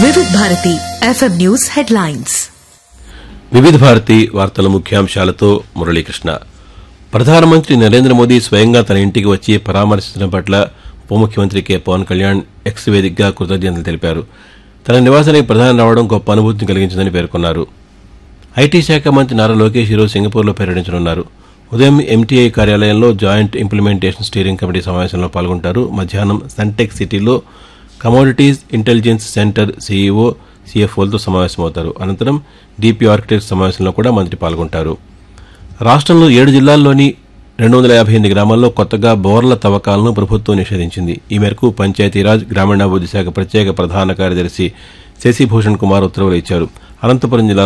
వివిధ Bharati FM news headlines వివిధ భారతి వార్తల ముఖ్యాంశాలతో మురళీకృష్ణ ప్రధానమంత్రి నరేంద్ర మోదీ స్వయంగా తన ఇంటికి వచ్చి పరామర్శించడం పట్ల ఉప ముఖ్యమంత్రి కె పవన్ కళ్యాణ్ ఎక్స్ వేదికగా కృతజ్ఞతలు తెలిపారు తన నివాసానికి ప్రధాని రావడం గొప్ప అనుభూతిని కలిగించిందని పేర్కొన్నారు ఐటీ శాఖ మంత్రి నారా లోకేష్ ఈరోజు సింగపూర్లో పర్యటించనున్నారు ఉదయం ఎంటీఐ కార్యాలయంలో జాయింట్ ఇంప్లిమెంటేషన్ స్టీరింగ్ కమిటీ సమావేశంలో పాల్గొంటారు మధ్యాహ్నం సన్టెక్ సిటీలో కమోడిటీస్ ఇంటెలిజెన్స్ సెంటర్ సీఈఓ సీఎఫ్ఓలతో సమావేశమవుతారు అనంతరం డీపీ ఆర్కిటెక్ట్ సమావేశంలో కూడా మంత్రి పాల్గొంటారు రాష్ట్రంలో ఏడు జిల్లాల్లోని రెండు వందల యాభై ఎనిమిది గ్రామాల్లో కొత్తగా బోర్ల తవ్వకాలను ప్రభుత్వం నిషేధించింది ఈ మేరకు పంచాయతీరాజ్ గ్రామీణాభివృద్ది శాఖ ప్రత్యేక ప్రధాన కార్యదర్శి శశిభూషణ్ కుమార్ ఉత్తర్వులు ఇచ్చారు అనంతపురం జిల్లా